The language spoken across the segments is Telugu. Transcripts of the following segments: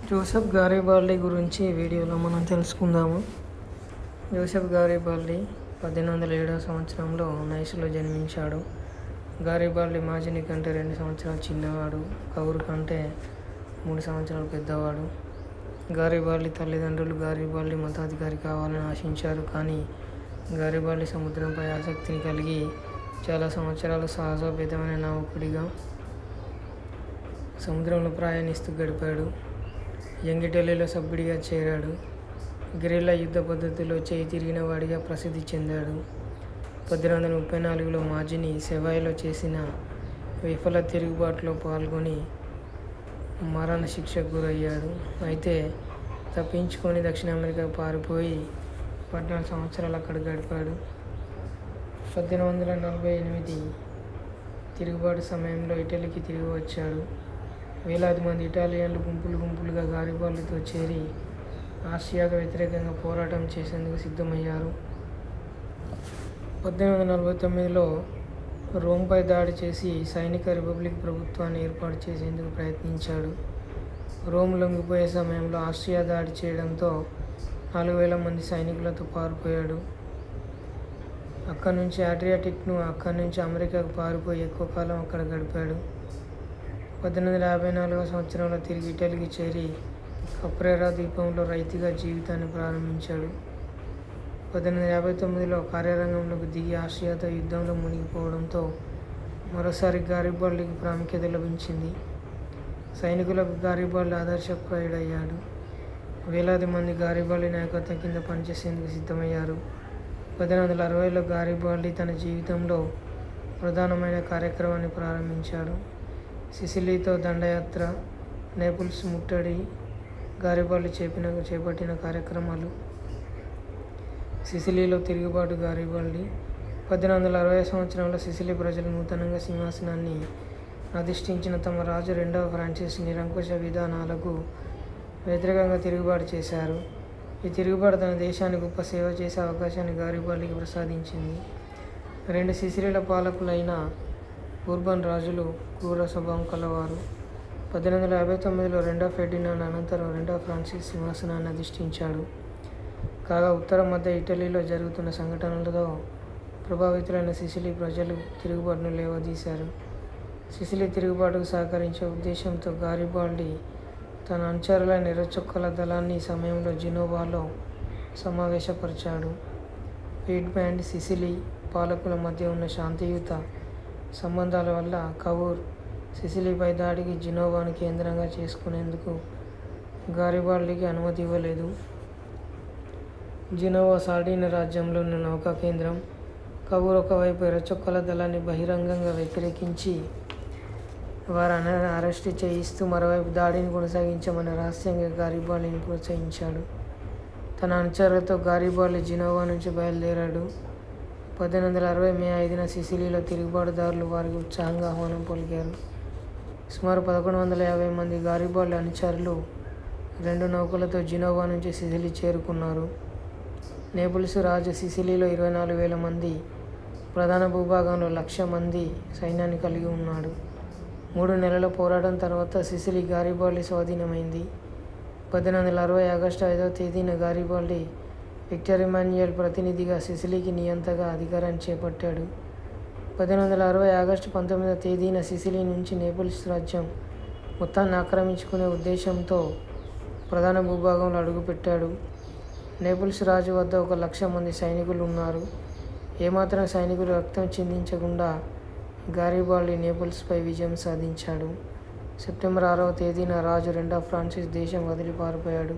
జోసెఫ్ గారిబాల్డి గురించి ఈ వీడియోలో మనం తెలుసుకుందాము జోసెఫ్ గారిబాల్డి పద్దెనిమిది వందల ఏడవ సంవత్సరంలో నైస్లో జన్మించాడు గారిబాల్డి మాజిని కంటే రెండు సంవత్సరాలు చిన్నవాడు కౌరు కంటే మూడు సంవత్సరాలు పెద్దవాడు గారిబాల్డి తల్లిదండ్రులు గారిబాల్డి మతాధికారి కావాలని ఆశించారు కానీ గారిబాల్డి సముద్రంపై ఆసక్తిని కలిగి చాలా సంవత్సరాలు సాహసోపేతమైన నౌకుడిగా సముద్రంలో ప్రయాణిస్తూ గడిపాడు యంగిటెల్లిలో సభ్యుడిగా చేరాడు గెరిల్లా యుద్ధ పద్ధతిలో చేయి తిరిగిన వాడిగా ప్రసిద్ధి చెందాడు పద్దెనిమిది వందల ముప్పై నాలుగులో మాజిని సెవాయిలో చేసిన విఫల తిరుగుబాటులో పాల్గొని మరణ శిక్షకు గురయ్యాడు అయితే తప్పించుకొని దక్షిణ అమెరికా పారిపోయి పద్నాలుగు సంవత్సరాలు అక్కడ గడిపాడు పద్దెనిమిది వందల నలభై ఎనిమిది తిరుగుబాటు సమయంలో ఇటలీకి తిరిగి వచ్చాడు వేలాది మంది ఇటాలియన్లు గుంపులు గుంపులుగా గారిబాళ్ళతో చేరి ఆసియాకు వ్యతిరేకంగా పోరాటం చేసేందుకు సిద్ధమయ్యారు పద్దెనిమిది వందల నలభై తొమ్మిదిలో రోమ్పై దాడి చేసి సైనిక రిపబ్లిక్ ప్రభుత్వాన్ని ఏర్పాటు చేసేందుకు ప్రయత్నించాడు రోమ్ లొంగిపోయే సమయంలో ఆస్ట్రియా దాడి చేయడంతో నాలుగు వేల మంది సైనికులతో పారిపోయాడు అక్కడి నుంచి అడ్రియాటిక్ను అక్కడి నుంచి అమెరికాకు పారిపోయి ఎక్కువ కాలం అక్కడ గడిపాడు పద్దెనిమిది వందల యాభై నాలుగవ సంవత్సరంలో తిరిగి ఇటలీకి చేరి కప్రేరా ద్వీపంలో రైతుగా జీవితాన్ని ప్రారంభించాడు పద్దెనిమిది వందల యాభై తొమ్మిదిలో కార్యరంగంలోకి దిగి ఆసియాతో యుద్ధంలో మునిగిపోవడంతో మరోసారి గారిబాల్డికి ప్రాముఖ్యత లభించింది సైనికులకు గారిబాల్డి ఆదర్శప్రాయుడయ్యాడు వేలాది మంది గారిబాల్డి నాయకత్వం కింద పనిచేసేందుకు సిద్ధమయ్యారు పద్దెనిమిది వందల అరవైలో గారిబాల్డి తన జీవితంలో ప్రధానమైన కార్యక్రమాన్ని ప్రారంభించాడు సిసిలీతో దండయాత్ర నేపుల్స్ ముట్టడి గారిబాల్డి చేపిన చేపట్టిన కార్యక్రమాలు సిసిలీలో తిరుగుబాటు గారిబాల్డి పద్దెనిమిది వందల అరవై సంవత్సరంలో సిసిలీ ప్రజలు నూతనంగా సింహాసనాన్ని అధిష్ఠించిన తమ రాజు రెండవ ఫ్రాన్సిస్ నిరంకుశ విధానాలకు వ్యతిరేకంగా తిరుగుబాటు చేశారు ఈ తిరుగుబాటు తన దేశానికి గొప్ప సేవ చేసే అవకాశాన్ని గారిబాల్డికి ప్రసాదించింది రెండు సిసిలీల పాలకులైన బూర్బన్ రాజులు క్రూర స్వభావం కలవారు పద్దెనిమిది వందల యాభై తొమ్మిదిలో రెండో ఫెర్డినాండ్ అనంతరం రెండో ఫ్రాన్సిస్ సింహాసనాన్ని అధిష్ఠించాడు కాగా ఉత్తర మధ్య ఇటలీలో జరుగుతున్న సంఘటనలతో ప్రభావితులైన సిసిలీ ప్రజలు తిరుగుబాటును లేవదీశారు సిసిలీ తిరుగుబాటుకు సహకరించే ఉద్దేశంతో గారిబాల్డి తన అనుచరులైన ఎర్రచొక్కల దళాన్ని ఈ సమయంలో జినోవాలో సమావేశపరిచాడు ఫీడ్ బ్యాండ్ సిసిలీ పాలకుల మధ్య ఉన్న శాంతియుత సంబంధాల వల్ల కవూర్ సిసిలీపై దాడికి జినోవాను కేంద్రంగా చేసుకునేందుకు గారిబాల్డికి అనుమతి ఇవ్వలేదు జినోవా సార్డిన రాజ్యంలో ఉన్న నౌకా కేంద్రం కబూర్ ఒకవైపు ఎర్రచొక్కల దళాన్ని బహిరంగంగా వ్యతిరేకించి వారు అరెస్ట్ చేయిస్తూ మరోవైపు దాడిని కొనసాగించమని రహస్యంగా గారిబాల్డిని ప్రోత్సహించాడు తన అనుచరులతో గారిబాల్డి జినోవా నుంచి బయలుదేరాడు పద్దెనిమిది వందల అరవై మే ఐదున సిసిలీలో తిరుగుబాటుదారులు వారికి ఉత్సాహంగా ఆహ్వానం పలికారు సుమారు పదకొండు వందల యాభై మంది గారిబాల్డి అనుచరులు రెండు నౌకలతో జినోవా నుంచి సిసిలీ చేరుకున్నారు నేపుల్స్ రాజు సిసిలీలో ఇరవై నాలుగు వేల మంది ప్రధాన భూభాగంలో లక్ష మంది సైన్యాన్ని కలిగి ఉన్నాడు మూడు నెలల పోరాటం తర్వాత సిసిలీ గారిబాల్డి స్వాధీనమైంది పద్దెనిమిది వందల అరవై ఆగస్టు ఐదవ తేదీన గారిబాల్డి విక్టర్ ఇమాన్యుయల్ ప్రతినిధిగా సిసిలీకి నియంతగా అధికారాన్ని చేపట్టాడు పద్దెనిమిది వందల అరవై ఆగస్టు పంతొమ్మిదవ తేదీన సిసిలీ నుంచి నేపుల్స్ రాజ్యం మొత్తాన్ని ఆక్రమించుకునే ఉద్దేశంతో ప్రధాన భూభాగంలో అడుగుపెట్టాడు నేపుల్స్ రాజు వద్ద ఒక లక్ష మంది సైనికులు ఉన్నారు ఏమాత్రం సైనికులు రక్తం చిందించకుండా గారిబాల్డి నేపుల్స్పై విజయం సాధించాడు సెప్టెంబర్ ఆరవ తేదీన రాజు రెండవ ఫ్రాన్సిస్ దేశం వదిలి పారిపోయాడు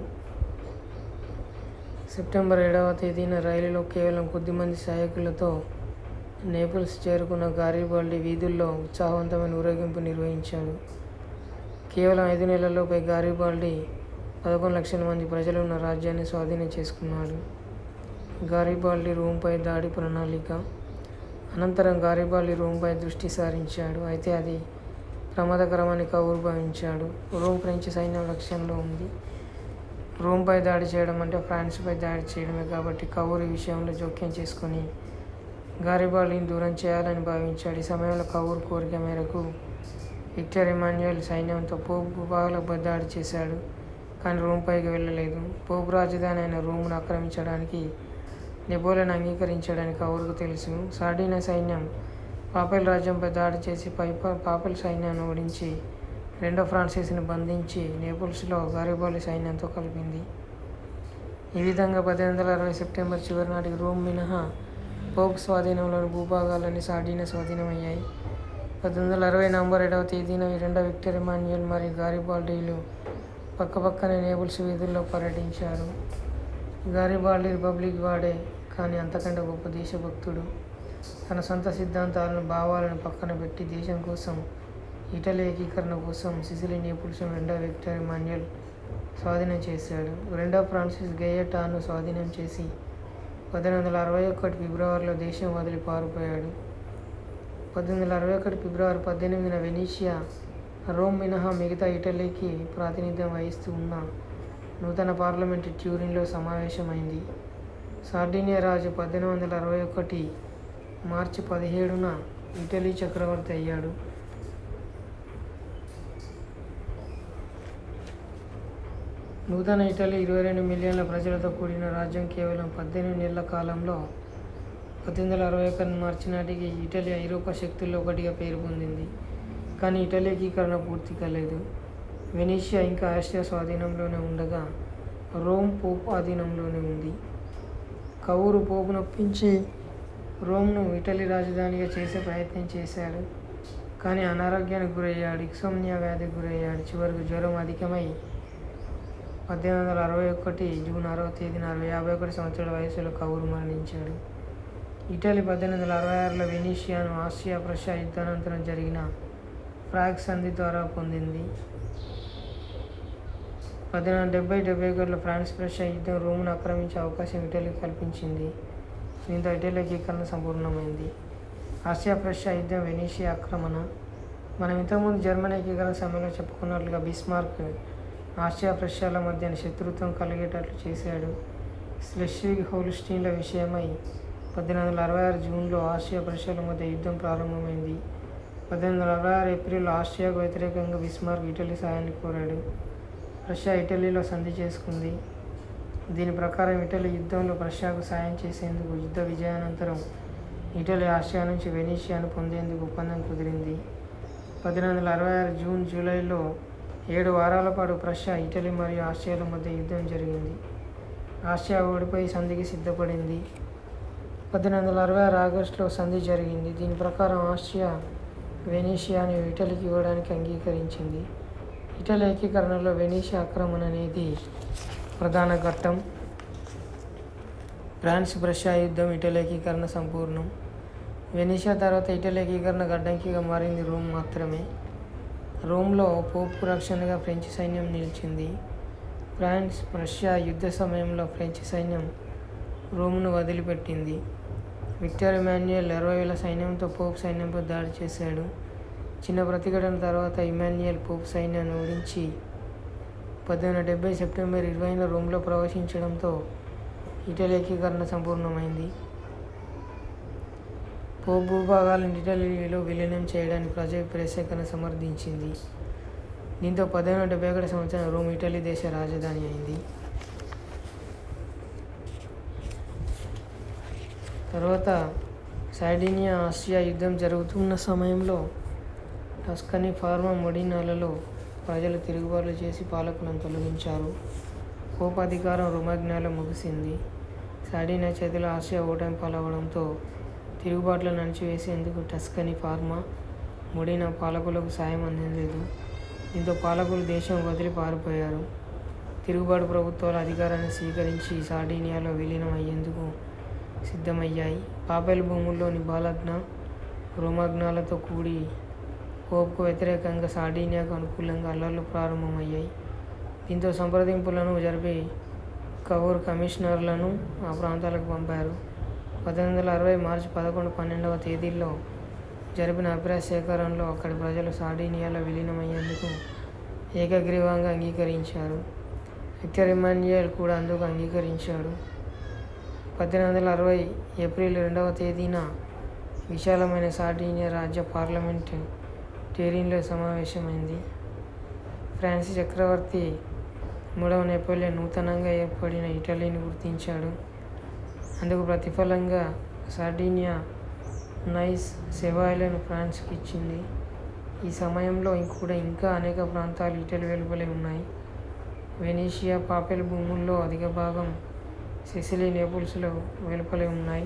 సెప్టెంబర్ ఏడవ తేదీన రైలులో కేవలం కొద్దిమంది సహాయకులతో నేపుల్స్ చేరుకున్న గారిబాల్డి వీధుల్లో ఉత్సాహవంతమైన ఊరేగింపు నిర్వహించాడు కేవలం ఐదు నెలల్లోపై గారిబాల్డి పదకొండు లక్షల మంది ప్రజలు ఉన్న రాజ్యాన్ని స్వాధీనం చేసుకున్నాడు గారిబాల్డి రోమ్పై దాడి ప్రణాళిక అనంతరం గారిబాల్డి రోమ్పై దృష్టి సారించాడు అయితే అది ప్రమాదకరమని కౌరు భావించాడు రోమ్ ఫ్రెంచ్ సైన్యం లక్ష్యంలో ఉంది రోమ్పై దాడి చేయడం అంటే ఫ్రాన్స్పై దాడి చేయడమే కాబట్టి కౌరు ఈ విషయంలో జోక్యం చేసుకొని గారిబాల్డిని దూరం చేయాలని భావించాడు ఈ సమయంలో కౌర్ కోరిక మేరకు విక్టర్ ఇమాన్యుయల్ సైన్యంతో పోపు భూభాగాలపై దాడి చేశాడు కానీ రోమ్ పైకి వెళ్ళలేదు పోపు రాజధాని అయిన రోమ్ను ఆక్రమించడానికి నెపోలియన్ అంగీకరించడానికి కౌరుకు తెలుసు సార్డినా సైన్యం పాపెల్ రాజ్యంపై దాడి చేసి పైప పాపెల్ సైన్యాన్ని ఓడించి రెండో ఫ్రాన్సిస్ని బంధించి నేపుల్స్లో గారిబాలి సైన్యంతో కలిపింది ఈ విధంగా పద్దెనిమిది వందల అరవై సెప్టెంబర్ చివరి నాటికి రోమ్ మినహా పోప్ స్వాధీనంలోని భూభాగాలన్నీ సార్డినా స్వాధీనమయ్యాయి పద్దెనిమిది వందల అరవై నవంబర్ ఏడవ తేదీన ఈ రెండో విక్టర్ ఎమాన్యుయల్ మరియు గారిబాల్డీలు పక్కపక్కనే నేబుల్స్ వీధుల్లో పర్యటించారు గారిబాల్డీ రిపబ్లిక్ వాడే కానీ అంతకంటే గొప్ప దేశభక్తుడు తన సొంత సిద్ధాంతాలను భావాలను పక్కన పెట్టి దేశం కోసం ఇటలీ ఏకీకరణ కోసం సిసిలీ నేపుల్స్ రెండో విక్టర్ ఎమాన్యుయల్ స్వాధీనం చేశాడు రెండో ఫ్రాన్సిస్ గెయటాను స్వాధీనం చేసి పద్దెనిమిది వందల అరవై ఒకటి ఫిబ్రవరిలో దేశం వదిలి పారిపోయాడు పద్దెనిమిది వందల అరవై ఒకటి ఫిబ్రవరి పద్దెనిమిదిన వెనీషియా రోమ్ మినహా మిగతా ఇటలీకి ప్రాతినిధ్యం వహిస్తూ ఉన్న నూతన పార్లమెంటు ట్యూరిన్లో సమావేశమైంది సార్డినియా రాజు పద్దెనిమిది వందల అరవై ఒకటి మార్చి పదిహేడున ఇటలీ చక్రవర్తి అయ్యాడు నూతన ఇటలీ ఇరవై రెండు మిలియన్ల ప్రజలతో కూడిన రాజ్యం కేవలం పద్దెనిమిది నెలల కాలంలో పద్దెనిమిది వందల అరవై ఒకటి మార్చి నాటికి ఇటలీ ఐరోపా శక్తుల్లో ఒకటిగా పేరు పొందింది కానీ ఇటలీ ఏకీకరణ పూర్తి కాలేదు వెనీషియా ఇంకా ఆస్ట్రియా స్వాధీనంలోనే ఉండగా రోమ్ పోప్ ఆధీనంలోనే ఉంది కౌరు పోపు నొప్పించి రోమ్ను ఇటలీ రాజధానిగా చేసే ప్రయత్నం చేశాడు కానీ అనారోగ్యానికి గురయ్యాడు ఇక్సోమ్నియా వ్యాధికి గురయ్యాడు చివరికి జ్వరం అధికమై పద్దెనిమిది వందల అరవై ఒకటి జూన్ ఆరవ తేదీన అరవై యాభై ఒకటి సంవత్సరాల వయసులో కౌరు మరణించాడు ఇటలీ పద్దెనిమిది వందల అరవై ఆరులో వెనీషియాను ఆసియా ప్రషా యుద్ధానంతరం జరిగిన ఫ్రాగ్ సంధి ద్వారా పొందింది పద్దెనిమిది వందల డెబ్బై డెబ్బై ఒకటిలో ఫ్రాన్స్ ప్రషా యుద్ధం రోమ్ను ఆక్రమించే అవకాశం ఇటలీకి కల్పించింది దీంతో ఇటలీ ఏకీకరణ సంపూర్ణమైంది ఆసియా ప్రషా యుద్ధం వెనీషియా ఆక్రమణ మనం ఇంతకుముందు జర్మనీ ఏకీకరణ సమయంలో చెప్పుకున్నట్లుగా బిస్మార్క్ ఆసియా ప్రష్యాల మధ్య శత్రుత్వం కలిగేటట్లు చేశాడు స్లెస్విగ్ హోల్స్టీన్ల విషయమై పద్దెనిమిది వందల అరవై ఆరు జూన్లో ఆసియా ప్రష్యాల మధ్య యుద్ధం ప్రారంభమైంది పద్దెనిమిది వందల అరవై ఆరు ఏప్రిల్లో ఆస్ట్రియాకు వ్యతిరేకంగా బిస్మార్క్ ఇటలీ సాయాన్ని కోరాడు రష్యా ఇటలీలో సంధి చేసుకుంది దీని ప్రకారం ఇటలీ యుద్ధంలో రష్యాకు సాయం చేసేందుకు యుద్ధ విజయానంతరం ఇటలీ ఆసియా నుంచి వెనీషియాను పొందేందుకు ఒప్పందం కుదిరింది పద్దెనిమిది వందల అరవై ఆరు జూన్ జూలైలో ఏడు వారాల పాటు రష్యా ఇటలీ మరియు ఆస్ట్రియాల మధ్య యుద్ధం జరిగింది ఆస్ట్రియా ఓడిపోయి సంధికి సిద్ధపడింది పద్దెనిమిది వందల అరవై ఆరు ఆగస్టులో సంధి జరిగింది దీని ప్రకారం ఆస్ట్రియా వెనీషియాను ఇటలీకి ఇవ్వడానికి అంగీకరించింది ఇటలీ ఏకీకరణలో వెనీషియా ఆక్రమణ అనేది ప్రధాన ఘట్టం ఫ్రాన్స్ రష్యా యుద్ధం ఇటలీ ఏకీకరణ సంపూర్ణం వెనీషియా తర్వాత ఇటలీ ఏకీకరణ గడ్డంకిగా మారింది రోమ్ మాత్రమే రోమ్లో పోపు రక్షణగా ఫ్రెంచ్ సైన్యం నిలిచింది ఫ్రాన్స్ రష్యా యుద్ధ సమయంలో ఫ్రెంచ్ సైన్యం రోమ్ను వదిలిపెట్టింది విక్టర్ ఇమాన్యుయల్ అరవై వేల సైన్యంతో పోప్ సైన్యంపై దాడి చేశాడు చిన్న ప్రతిఘటన తర్వాత ఇమాన్యుయల్ పోప్ సైన్యాన్ని ఓడించి పద్దెనిమిది వందల డెబ్బై సెప్టెంబర్ ఇరవైన రోమ్లో ప్రవేశించడంతో ఇటలీ ఏకీకరణ సంపూర్ణమైంది పోప్ భూభాగాలను ఇటలీలో విలీనం చేయడానికి ప్రజా ప్రేసేకరణ సమర్థించింది దీంతో పదిహేను వందల డెబ్బై ఒకటి సంవత్సరం రోమ్ ఇటలీ దేశ రాజధాని అయింది తర్వాత సైడీనియా ఆసియా యుద్ధం జరుగుతున్న సమయంలో టస్కనీ ఫార్మా మొడినాలలో ప్రజలు తిరుగుబాట్లు చేసి పాలకులను తొలగించారు పోప్ అధికారం రుమగ్నాలో ముగిసింది సాడీనియా చేతిలో ఆసియా ఓటమి పాలవడంతో తిరుగుబాట్లను అణచివేసేందుకు టస్కనీ ఫార్మా మొడినా పాలకులకు సాయం అందలేదు దీంతో పాలకులు దేశం వదిలి పారిపోయారు తిరుగుబాటు ప్రభుత్వాలు అధికారాన్ని స్వీకరించి సార్డీనియాలో విలీనం అయ్యేందుకు సిద్ధమయ్యాయి పాపెల్ భూముల్లోని బాలగ్న రోమగ్నాలతో కూడి పోప్కు వ్యతిరేకంగా సార్డీనియాకు అనుకూలంగా అల్లర్లు ప్రారంభమయ్యాయి దీంతో సంప్రదింపులను జరిపి కవూర్ కమిషనర్లను ఆ ప్రాంతాలకు పంపారు పద్దెనిమిది వందల అరవై మార్చి పదకొండు పన్నెండవ తేదీల్లో జరిపిన అభిప్రాయ సేకరణలో అక్కడి ప్రజలు సార్డీనియాలో విలీనమయ్యేందుకు ఏకగ్రీవంగా అంగీకరించారు విక్టర్ ఇమాన్యుయల్ కూడా అందుకు అంగీకరించాడు పద్దెనిమిది వందల అరవై ఏప్రిల్ రెండవ తేదీన విశాలమైన సార్డీనియా రాజ్య పార్లమెంట్ టేరిన్లో సమావేశమైంది ఫ్రాన్సిస్ చక్రవర్తి మూడవ నెపోలియన్ నూతనంగా ఏర్పడిన ఇటలీని గుర్తించాడు అందుకు ప్రతిఫలంగా సార్డినియా నైస్ సెవాయిలను ఫ్రాన్స్కి ఇచ్చింది ఈ సమయంలో కూడా ఇంకా అనేక ప్రాంతాలు ఇటలీ వెలుపలే ఉన్నాయి వెనీషియా పాపెల్ భూముల్లో అధిక భాగం సిసిలీ నేపుల్స్లో వెలుపలే ఉన్నాయి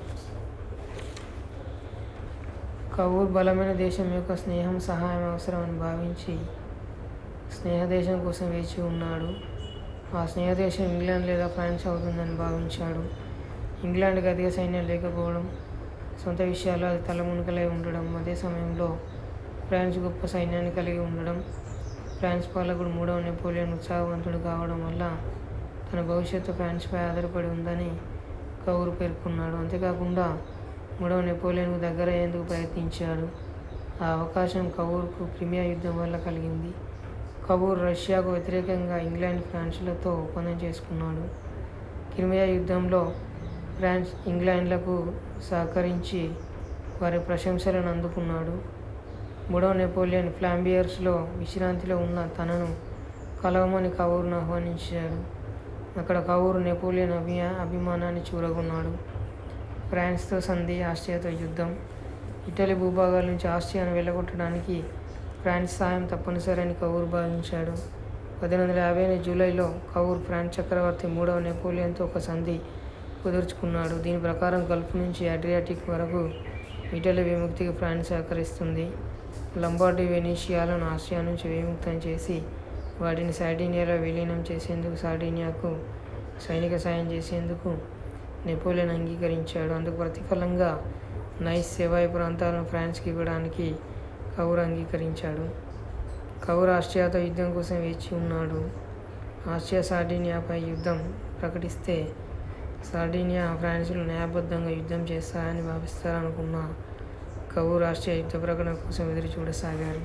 కవూర్ బలమైన దేశం యొక్క స్నేహం సహాయం అవసరమని భావించి స్నేహదేశం కోసం వేచి ఉన్నాడు ఆ స్నేహదేశం ఇంగ్లాండ్ లేదా ఫ్రాన్స్ అవుతుందని భావించాడు ఇంగ్లాండ్కి అధిక సైన్యం లేకపోవడం సొంత విషయాల్లో అది తలమునకలై ఉండడం అదే సమయంలో ఫ్రాన్స్ గొప్ప సైన్యాన్ని కలిగి ఉండడం ఫ్రాన్స్ పాలకుడు మూడవ నెపోలియన్ ఉత్సాహవంతుడు కావడం వల్ల తన భవిష్యత్తు ఫ్రాన్స్పై ఆధారపడి ఉందని కౌరు పేర్కొన్నాడు అంతేకాకుండా మూడవ నెపోలియన్కు దగ్గర అయ్యేందుకు ప్రయత్నించాడు ఆ అవకాశం కౌర్కు క్రిమియా యుద్ధం వల్ల కలిగింది కబూర్ రష్యాకు వ్యతిరేకంగా ఇంగ్లాండ్ ఫ్రాన్స్లతో ఒప్పందం చేసుకున్నాడు క్రిమియా యుద్ధంలో ఫ్రాన్స్ ఇంగ్లాండ్లకు సహకరించి వారి ప్రశంసలను అందుకున్నాడు మూడవ నెపోలియన్ ఫ్లాంబియర్స్లో విశ్రాంతిలో ఉన్న తనను కలవమని కౌరును ఆహ్వానించాడు అక్కడ కౌరు నెపోలియన్ అభి అభిమానాన్ని చూరగొన్నాడు ఫ్రాన్స్తో సంధి ఆస్ట్రియాతో యుద్ధం ఇటలీ భూభాగాల నుంచి ఆస్ట్రియాను వెళ్ళగొట్టడానికి ఫ్రాన్స్ సాయం తప్పనిసరని కౌర్ భావించాడు పద్దెనిమిది వందల యాభై జూలైలో కౌర్ ఫ్రాన్స్ చక్రవర్తి మూడవ నెపోలియన్తో ఒక సంధి కుదుర్చుకున్నాడు దీని ప్రకారం గల్ఫ్ నుంచి అడ్రియాటిక్ వరకు ఇటలీ విముక్తికి ఫ్రాన్స్ సహకరిస్తుంది లంబార్డీ వెనీషియాలను ఆసియా నుంచి విముక్తం చేసి వాటిని సార్డినియాలో విలీనం చేసేందుకు సార్డినియాకు సైనిక సాయం చేసేందుకు నెపోలియన్ అంగీకరించాడు అందుకు ప్రతిఫలంగా నైస్ సెవాయి ప్రాంతాలను ఫ్రాన్స్కి ఇవ్వడానికి కౌర్ అంగీకరించాడు కౌర్ ఆస్ట్రియాతో యుద్ధం కోసం వేచి ఉన్నాడు ఆస్ట్రియా సార్డినియాపై యుద్ధం ప్రకటిస్తే సార్డినియా ఫ్రాన్స్లు న్యాయబద్ధంగా యుద్ధం చేస్తారని భావిస్తారనుకున్న కౌర్ ఆస్ట్రియా యుద్ధ ప్రకటన కోసం ఎదురు చూడసాగారు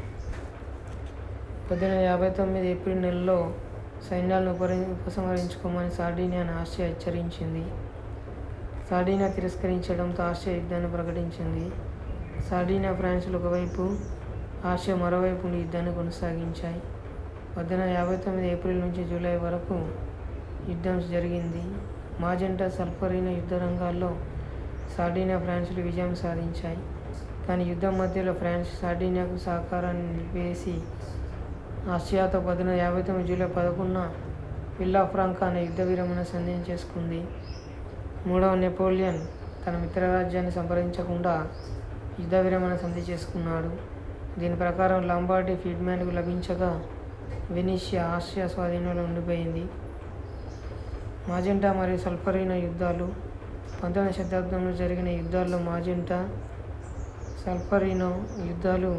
పద్దెనిమిది యాభై తొమ్మిది ఏప్రిల్ నెలలో సైన్యాలను ఉపరి ఉపసంహరించుకోమని సార్డినియాను ఆస్ట్రియా హెచ్చరించింది సార్డినియా తిరస్కరించడంతో ఆస్ట్రియా యుద్ధాన్ని ప్రకటించింది సార్డినియా ఫ్రాన్స్లు ఒకవైపు ఆస్ట్రియా మరోవైపు ఉండి యుద్ధాన్ని కొనసాగించాయి పద్దెనిమిది యాభై తొమ్మిది ఏప్రిల్ నుంచి జూలై వరకు యుద్ధం జరిగింది మాజెంటా సల్ఫరిన యుద్ధ రంగాల్లో సార్డినియా ఫ్రాన్స్లు విజయం సాధించాయి కానీ యుద్ధం మధ్యలో ఫ్రాన్స్ సార్డినియాకు సహకారాన్ని నిలిపేసి ఆసియాతో పద్దెనిమిది యాభై తొమ్మిది జూలై పదకొండున విల్లా ఫ్రాంకా అనే యుద్ధ విరమణ సంధిని చేసుకుంది మూడవ నెపోలియన్ తన మిత్రరాజ్యాన్ని సంప్రదించకుండా యుద్ధ విరమణ సంధి చేసుకున్నాడు దీని ప్రకారం లంబార్డీ ఫీడ్మ్యాన్కు లభించగా వెనీషియా ఆస్ట్రియా స్వాధీనంలో ఉండిపోయింది మాజెంటా మరియు సల్ఫరీనా యుద్ధాలు పంతొమ్మిదవ శతాబ్దంలో జరిగిన యుద్ధాల్లో మాజెంటా సల్ఫరీనో యుద్ధాలు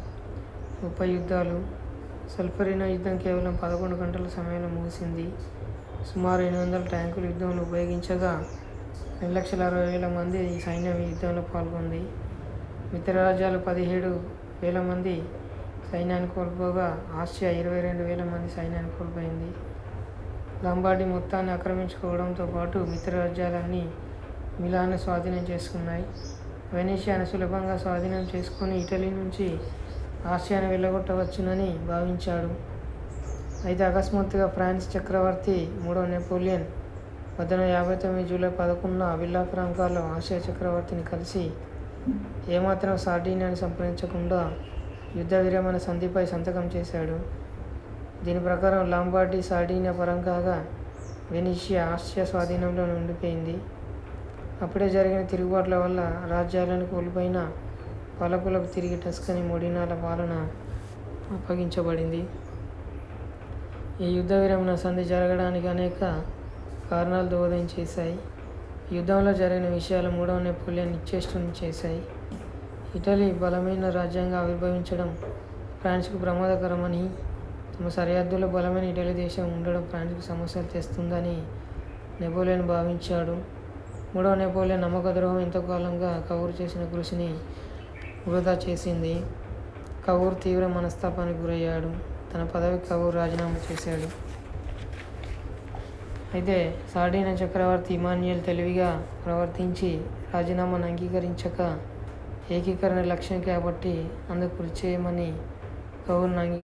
ఉప యుద్ధాలు సల్ఫరీనో యుద్ధం కేవలం పదకొండు గంటల సమయంలో ముగిసింది సుమారు ఎనిమిది వందల ట్యాంకులు యుద్ధంలో ఉపయోగించగా రెండు లక్షల అరవై వేల మంది ఈ సైన్యం ఈ యుద్ధంలో పాల్గొంది మిత్ర రాజ్యాలు పదిహేడు వేల మంది సైన్యాన్ని కోల్పోగా ఆస్ట్రియా ఇరవై రెండు వేల మంది సైన్యాన్ని కోల్పోయింది లంబాడీ మొత్తాన్ని ఆక్రమించుకోవడంతో పాటు మిత్ర రాజ్యాలన్నీ మిలాను స్వాధీనం చేసుకున్నాయి వెనీషియాను సులభంగా స్వాధీనం చేసుకొని ఇటలీ నుంచి ఆసియాను వెళ్ళగొట్టవచ్చునని భావించాడు అయితే అకస్మాత్తుగా ఫ్రాన్స్ చక్రవర్తి మూడవ నెపోలియన్ పద్దెనిమిది యాభై తొమ్మిది జూలై పదకొండున విల్లా ఫ్రాంకాలో ఆసియా చక్రవర్తిని కలిసి ఏమాత్రం సార్డినియాని సంప్రదించకుండా యుద్ధ విరమణ సంధిపై సంతకం చేశాడు దీని ప్రకారం లాంబార్డీ సార్డినియా పరం కాగా వెనీషియా ఆస్ట్రియా స్వాధీనంలో ఉండిపోయింది అప్పుడే జరిగిన తిరుగుబాట్ల వల్ల రాజ్యాలను కోల్పోయిన పాలకులకు తిరిగి టస్కని మొడినాల పాలన అప్పగించబడింది ఈ యుద్ధ విరమణ సంధి జరగడానికి అనేక కారణాలు దోహదం చేశాయి యుద్ధంలో జరిగిన విషయాలు మూడవ నెపోలియన్ నిశ్చేష్టం చేశాయి ఇటలీ బలమైన రాజ్యంగా ఆవిర్భవించడం ఫ్రాన్స్కు ప్రమాదకరమని తమ సరిహద్దులో బలమైన ఇటలీ దేశం ఉండడం ఫ్రాన్స్కు సమస్యలు తెస్తుందని నెపోలియన్ భావించాడు మూడవ నెపోలియన్ నమ్మక ద్రోహం ఎంతకాలంగా కౌరు చేసిన కృషిని వృధా చేసింది కౌర్ తీవ్ర మనస్తాపానికి గురయ్యాడు తన పదవి కౌర్ రాజీనామా చేశాడు అయితే సార్డినా చక్రవర్తి ఇమాన్యుయల్ తెలివిగా ప్రవర్తించి రాజీనామాను అంగీకరించక ఏకీకరణ లక్ష్యం కాబట్టి అందుకు కృషి చేయమని కౌర్ను అంగీ